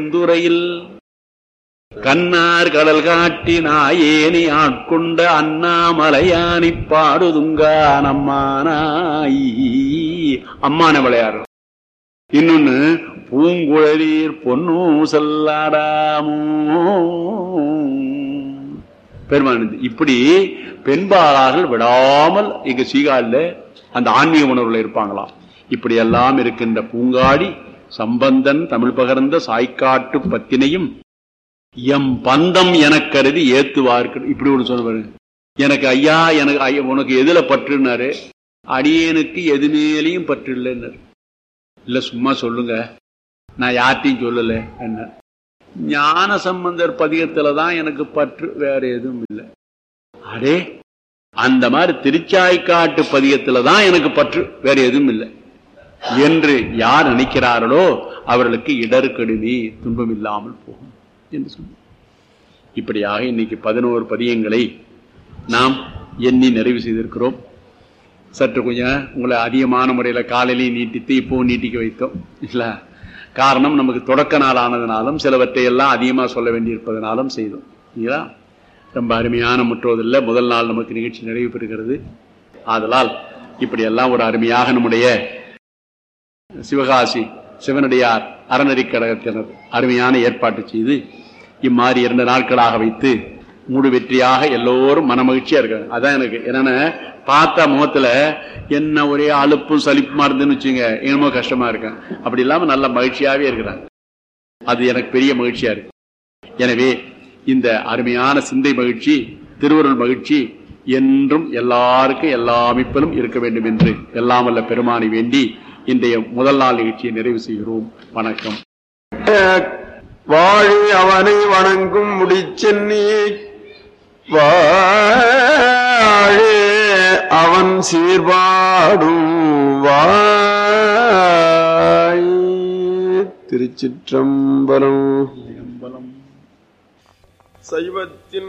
துறையில் கண்ணார் கடல் காட்டி நாயேனி ஆட்கொண்ட அண்ணாமலையானி பாடுதுங்கா நம்மானாய் அம்மான விளையாடுறோம் இன்னொன்னு பூங்குழலீர் பொன்னு செல்லாடாமோ பெருமானது இப்படி பெண்பாளார்கள் விடாமல் எங்க சீகாழில் அந்த ஆன்மீக உணர்வுல இருப்பாங்களாம் இப்படி எல்லாம் இருக்கின்ற பூங்காடி சம்பந்தன் தமிழ் பகர்ந்த சாய்க்காட்டு பத்தினையும் எம் பந்தம் எனக் கருதி ஏத்துவார்கள் இப்படி ஒண்ணு சொல்லுவாரு எனக்கு ஐயா எனக்கு ஐயா, உனக்கு எதுல பற்றுனாரு அடியேனுக்கு எது மேலேயும் பற்று இல்லைன்னாரு இல்ல சும்மா சொல்லுங்க நான் யார்ட்டையும் சொல்லல என்ன ஞான சம்பந்தர் பதிகத்துல தான் எனக்கு பற்று வேற எதுவும் இல்லை அடே அந்த மாதிரி திருச்சாய்க்காட்டு பதிகத்துல தான் எனக்கு பற்று வேற எதுவும் இல்லை என்று யார் நினைக்கிறார்களோ அவர்களுக்கு இடர் கடுமை துன்பம் இல்லாமல் போகும் என்று சொன்னார் இப்படியாக இன்னைக்கு பதினோரு பதியங்களை நாம் எண்ணி நிறைவு செய்திருக்கிறோம் சற்று கொஞ்சம் உங்களை அதிகமான முறையில் காலையிலையும் நீட்டித்து இப்போவும் நீட்டிக்க வைத்தோம் இல்ல காரணம் நமக்கு தொடக்க நாள் ஆனதுனாலும் சிலவற்றை எல்லாம் அதிகமாக சொல்ல வேண்டியிருப்பதனாலும் செய்தோம் இல்லைங்களா ரொம்ப அருமையான முற்றோதில் முதல் நாள் நமக்கு நிகழ்ச்சி நிறைவு பெறுகிறது ஆதலால் இப்படியெல்லாம் ஒரு அருமையாக நம்முடைய சிவகாசி சிவனடியார் அறநெறி கழகத்தினர் அருமையான ஏற்பாட்டு செய்து இம்மாதிரி இரண்டு நாட்களாக வைத்து முழு வெற்றியாக எல்லோரும் மனமகிழ்ச்சியா இருக்காங்க அதான் எனக்கு என்னன்னா பார்த்த முகத்துல என்ன ஒரே அலுப்பும் சலிப்புமா இருந்துன்னு வச்சுங்க என்னமோ கஷ்டமா இருக்கேன் அப்படி இல்லாம நல்ல மகிழ்ச்சியாவே இருக்கிறாங்க அது எனக்கு பெரிய மகிழ்ச்சியா இருக்கு எனவே இந்த அருமையான சிந்தை மகிழ்ச்சி திருவருள் மகிழ்ச்சி என்றும் எல்லாருக்கும் எல்லா அமைப்பிலும் இருக்க வேண்டும் என்று எல்லாம் வல்ல பெருமானை வேண்டி இன்றைய முதல் நாள் நிகழ்ச்சியை நிறைவு செய்கிறோம் வணக்கம் வாழி அவனை வணங்கும் முடிச்சென்னி வாழே அவன் சீர்பாடும் வாய் திருச்சிற்றம்பலம் சைவத்தின்